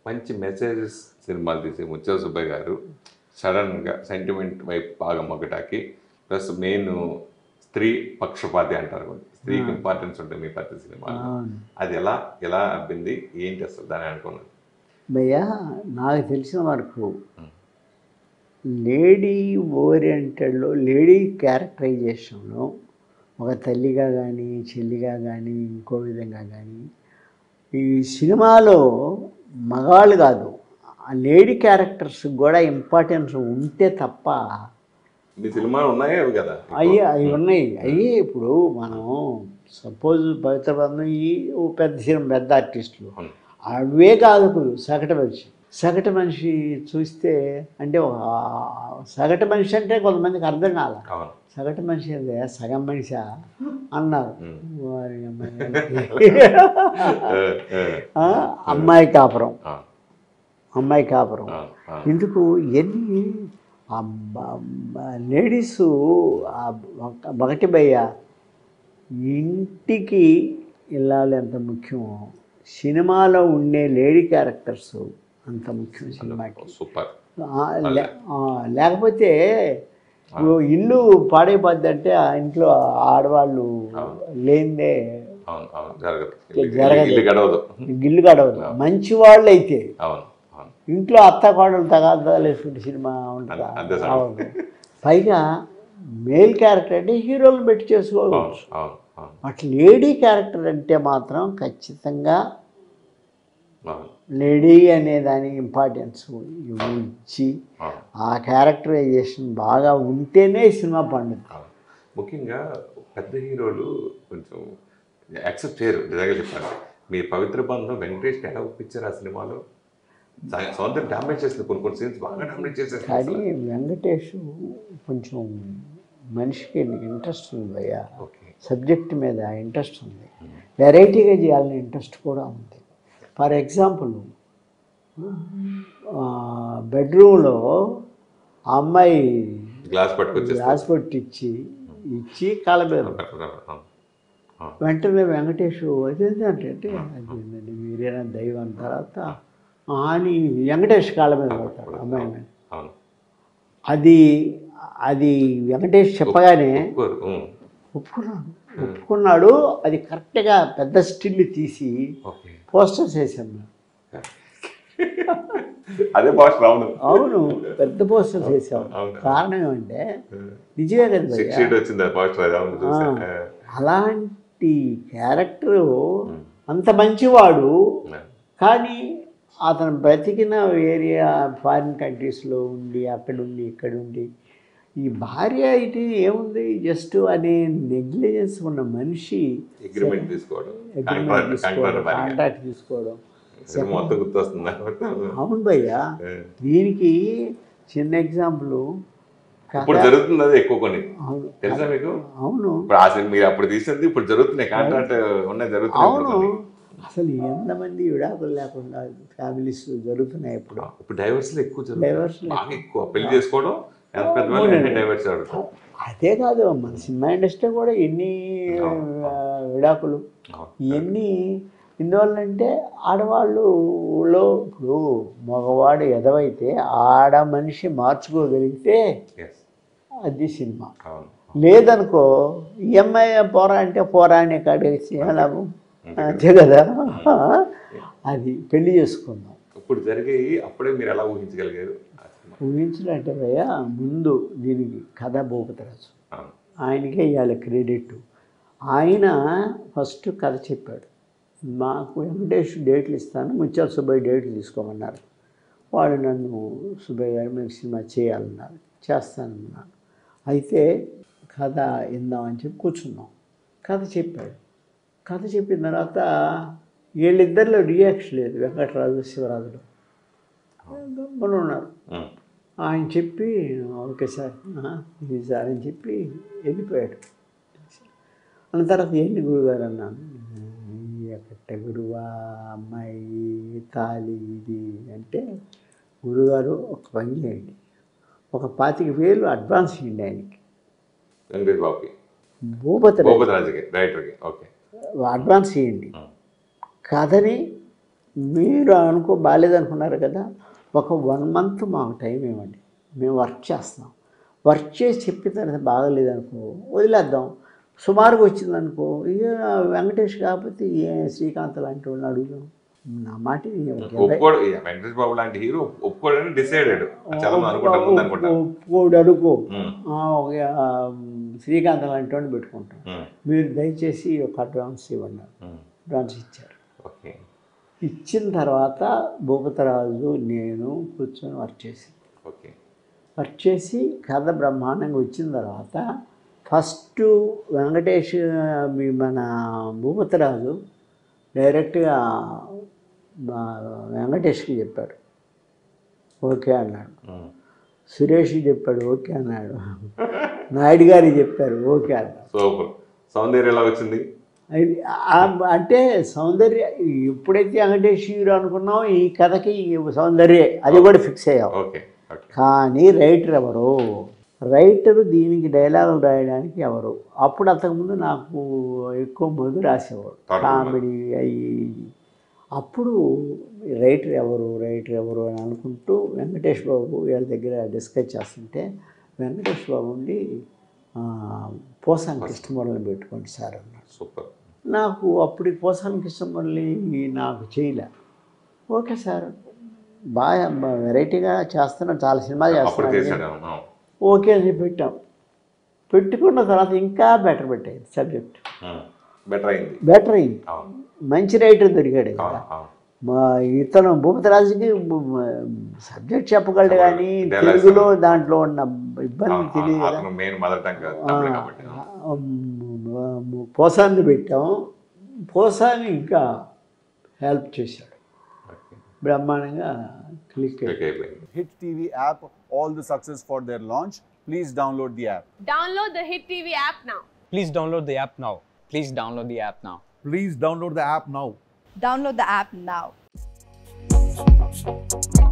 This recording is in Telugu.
మంచి మెసేజెస్ సినిమాలు తీసే ముత్యాల సుబ్బయ్య గారు సడన్గా సెంటిమెంట్ వైపు బాగా మొగ్గటాకి ప్లస్ మెయిన్ స్త్రీ పక్షపాతి అంటారు కొంచెం. స్త్రీకి ఇంపార్టెన్స్ ఉంటుంది మీ ప్రతి సినిమాలో అవును అది ఎలా ఎలా అబ్బింది ఏంటి అసలు దాని అనుకున్నది భయ్యా నాకు తెలిసిన వరకు లేడీ ఓరియంటెడ్లో లేడీ క్యారెక్టరైజేషన్లో ఒక తల్లిగా కానీ చెల్లిగా కానీ ఇంకో విధంగా కానీ ఈ సినిమాలో మగాళ్ళు కాదు ఆ లేడీ క్యారెక్టర్స్ కూడా ఇంపార్టెన్స్ ఉంటే తప్ప మీ సినిమాలు ఉన్నాయే అవి కదా అయ్యి అవి ఉన్నాయి అయ్యి ఇప్పుడు మనం సపోజ్ పవిత్ర బంధం ఈ ఓ పెద్ద సినిమా పెద్ద ఆర్టిస్టులు అవును. అవే కాదు ఇప్పుడు సగటు మనిషి సగటు మనిషి చూస్తే అంటే ఒక సగటు మనిషి అంటే కొంతమందికి అర్థం కాల అవును సగటు మనిషి అదే సగం మనిషి అన్నారు ఉమ్. వారి అమ్మాయి. ఏ, ఏ, ఆ, అమ్మాయి కాపురం ఆ, అమ్మాయి కాపురం ఆ, ఆ. ఎందుకు ఎన్ని ఆ బ- బ- లేడీస్ ఆ ఒక- ఒకటి భయ్య ఇంటికి ఇల్లాలి ఎంత ముఖ్యమో సినిమాలో ఉండే లేడీ క్యారెక్టర్స్ అంత ముఖ్యం సినిమాకి సూపర్ ఆ, లే- ఆ, లేకపోతే ఇప్పుడు ఇల్లు పాడైపోద్ది అంటే ఆ ఇంట్లో ఆడవాళ్ళు లేనిదే అవును అవును జరగదు జరగదు. ఇల్లు గడవదు గిల్లు గడవదు మంచి వాళ్ళు అయితే అవును అవును ఇంట్లో అత్త కోడలు తగాదాలు వేసుకుంటే సినిమా ఉంటుందా అంతే సార్. అవును పైగా మేల్ క్యారెక్టర్ అంటే హీరోలు పెట్టి అవును చేసుకోవచ్చు అవును అవును బట్ లేడీ క్యారెక్టర్ అంటే మాత్రం ఖచ్చితంగా అవును లేడీ అనే దానికి ఇంపార్టెన్స్ ఇచ్చి అవును ఆ క్యారెక్టరైజేషన్ బాగా ఉంటేనే సినిమా పండుతుంది అవును. ముఖ్యంగా పెద్ద హీరోలు కొంచెం యాక్సెప్ట్ చేయరు నిజంగా చెప్పాలి మీ పవిత్ర బంధం వెంకటేష్ ఎలా ఒప్పించారు ఆ సినిమాలో సా- సౌందర్యం డామినేట్ చేసింది కొన్ని కొన్ని సీన్స్ బాగా డామినేట్ చేసేసింది కానీ అసలు. వెంకటేష్ కొంచెం మనిషికి ఇంట్రెస్ట్ ఉంది భయ్యా ఓకే సబ్జెక్ట్ మీద ఇంట్రెస్ట్ ఉంది వెరైటీగా చేయాలని ఇంట్రెస్ట్ కూడా ఉంది ఫర్ ఎగ్జాంపుల్ బెడ్రూమ్లో ఆ అమ్మాయి గ్లాస్ పట్టుకొచ్చేసి గ్లాస్ కొట్టి ఇచ్చి ఇచ్చి కాళ్ళ మీద వెంటనే వెంకటేష్ అదేంటంటే అంటే అదేంటండి మీరేనా దైవం తర్వాత "ఆ" అని వెంకటేష్ కాళ్ళ మీద పడతాడు అమ్మాయి మీద అవును అది అది వెంకటేష్ చెప్పగానే ఒప్పుకోరు. ఉమ్. ఒప్పుకున్నాడు ఒప్పుకున్నాడు అది కరెక్ట్గా పెద్ద స్టిల్ తీసి ఓకే పోస్టర్స్ వేసాను అదే భాష రావును అవును పెద్ద పోస్టర్స్ వేసాం అవును. కారణం ఏమంటే నిజమే కదా భయ్యా. సిక్స్ షీట్ వచ్చింది ఆ భాష అది అవును చూసాను అలాంటి క్యారెక్టరు అంత మంచివాడు కానీ అతను బ్రతికిన ఏరియా ఫారిన్ కంట్రీస్లో ఉండి అక్కడ ఉండి ఇక్కడ ఉండి ఈ భార్య అయితే ఏముంది జస్ట్ అనే నెగ్లిజెన్స్ ఉన్న మనిషి అగ్రిమెంట్ తీసుకోవడం అగ్రిమెంట్ కాంట్రాక్ట్ తీసుకోవడం కాంట్రాక్ట్ భార్య. కాంట్రాక్ట్ తీసుకోవడం సినిమా మొత్తం గుర్తొస్తుంది అవును భయ్యా దీనికి చిన్న ఎగ్జాంపుల్ ఇప్పుడు జరుగుతుంది అది ఎక్కువ కొన్ని అవును తెలుసా మీకు అవును ఇప్పుడు ఆ సినిమా మీరు అప్పుడు తీసింది ఇప్పుడు జరుగుతున్నాయి కాంట్రాక్ట్ ఉన్నాయి జరుగుతున్నాయి అవును ఇప్పుడు కొన్ని. అసలు ఎంతమంది విడాకులు లేకుండా ఫ్యామిలీస్ జరుగుతున్నాయి ఇప్పుడు ఇప్పుడు డైవర్స్ ఎక్కువ Divorce జరుగుతుంది బాగా ఎక్కువ పెళ్లి చేసుకోవడం ఎంత పెద్ద వాళ్ళు డైవర్స్ జరుగుతాం అదే కాదు మన సినిమా ఇండస్ట్రీ కూడా ఎన్ని ఆ, విడాకులు ఇవన్నీ ఎందువల్లంటే ఆడవాళ్ళులో ఇప్పుడు మగవాడు ఎదవైతే ఆడ మనిషి మార్చుకోగలిగితే అది సినిమా అవును లేదనుకో ఈ అమ్మాయి పోరా అంటే పోరా అనే కాడేసి లాభం అంతే కదా అది పెళ్లి చేసుకుందాం ఇప్పుడు జరిగేవి అప్పుడే మీరు ఎలా ఊహించగలిగారు ఆ సినిమా ఊహించినట్టే భయ్యా ముందు దీనికి కథ భూపతిరాజు అవును ఆయనకే ఇవ్వాలి క్రెడిట్ ఆయన ఫస్ట్ కథ చెప్పాడు మాకు వెంకటేష్ డేట్లు ఇస్తాను ముత్యాల సుబ్బయ్య డేట్లు తీసుకోమన్నారు వాళ్ళు నన్ను సుబ్బయ్య గారు మీకు సినిమా చేయాలన్నారు చేస్తానన్నాను అయితే కథ ఇందామని చెప్పి కూర్చున్నాం కథ చెప్పాడు కథ చెప్పిన తర్వాత వీళ్ళిద్దరిలో రియాక్షన్ లేదు వెంకటరాజు శివరాజులో గమ్మున ఉన్నారు ఉమ్. ఆయన చెప్పి ఓకే సార్ ఆ, ఇది సార్ అని చెప్పి వెళ్ళిపోయాడు అన్న తర్వాత ఏంటి గురుగారు అన్నాను ఎక్కట గురువా అమ్మాయి తాలి ఇది అంటే గురుగారు ఒక పని చేయండి ఒక పాతిక వేలు అడ్వాన్స్ ఇవ్వండి ఆయనకి వెంకటేష్ బాబుకి భూపతి భూపతి రాజుకి రైటర్కి ఓకే అడ్వాన్స్ ఇవ్వండి ఉమ్. కథని మీరు అనుకో బాగాలేదనుకున్నారు కదా ఒక వన్ మంత్ మాకు టైం ఇవ్వండి మేము వర్క్ చేస్తాం వర్క్ చేసి చెప్పిన తర్వాత బాగలేదనుకో వదిలేద్దాం సుమారుగా వచ్చిందనుకో ఇక వెంకటేష్ కాకపోతే ఏ శ్రీకాంత్ లాంటి వాళ్ళని అడుగుదాం నా మాట ఇది ఒక ఇరవై- ఒప్పుకోడు ఈ వెంకటేష్ బాబు లాంటి హీరో ఒప్పుకోడని డిసైడెడ్ చాలా మంది అనుకుంటారు ముందు అనుకుంటా ఒప్పుకోడు అడుగు ఉమ్, ఆ, ఒక ఆ, శ్రీకాంత్ లాంటి వాడిని పెట్టుకుంటాం ఉమ్, మీరు దయచేసి ఒక అడ్వాన్స్ ఇవ్వండి ఉమ్. అడ్వాన్స్ ఇచ్చారు ఓకే ఇచ్చిన తర్వాత భూపతరాజు నేను కూర్చొని వర్క్ చేసి ఓకే వర్క్ చేసి కథ బ్రహ్మాండంగా వచ్చిన తర్వాత ఫస్ట్ వెంకటేష్ మీ మన భూపతరాజు డైరెక్ట్గా మా వెంకటేష్కి చెప్పాడు ఓకే అన్నాడు ఉమ్, సురేష్కి చెప్పాడు ఓకే అన్నాడు నాయుడు గారికి చెప్పారు ఓకే అన్నాడు సూపర్ సౌందర్య ఎలా వచ్చింది అది ఆ- అంటే సౌందర్య ఎప్పుడైతే వెంకటేష్ హీరో అనుకున్నాం ఈ కథకి సౌందర్యే అది కూడా ఫిక్స్ అయ్యాం ఓకే ఓకే కానీ రైటర్ ఎవరు రైటర్ దీనికి డైలాగులు రాయడానికి ఎవరు అప్పుడు అంతకుముందు నాకు ఎక్కువ మంది రాసేవాడు తరుణ్ కామెడీ అయ్యి ఇయ్యి. అప్పుడు రైటర్ ఎవరు రైటర్ ఎవరు అని అనుకుంటూ వెంకటేష్ బాబు వీళ్ళ దగ్గర డిస్కస్ చేస్తుంటే వెంకటేష్ బాబు ఉండి ఆ, పోసాని కృష్ణమురళిని పెట్టుకోండి సార్ అన్నాడు సూపర్ నాకు అప్పుడు పోసాని కృష్ణమురళి నాకు చేయలే ఓకే సార్ బాగా వెరైటీగా చేస్తున్నాం చాలా సినిమాలు అప్పుడు చేస్తున్నాను చేశాడు అవును. ఓకే అని చెప్పి పెట్టాం పెట్టుకున్న తర్వాత ఇంకా బెటర్ పెట్టాయి సబ్జెక్ట్ ఉమ్, బెటర్ అయింది బెటర్ అయింది అవును మంచి రైటర్ దొరికాడు కదా అవును అవును మా ఇతను భూపతిరాజుకి సబ్జెక్ట్ చెప్పగలడు కానీ Dialogues తెలుగులో దాంట్లో ఉన్న ఇబ్బంది అవును, తెలియదు కదా అతను మెయిన్ మదర్ టంగ్ తమిళ కాబట్టి పోసాన్ని పెట్టాం పోసాని ఇంకా హెల్ప్ చేశాడు ఓకే బ్రహ్మాండంగా క్లిక్ క్లిక్ అయిపోయింది Hit TV app all the success for their launch. Please download the app. Download the Hit TV app now. Please download the app now. Please download the app now. Please download the app now. Download the app now.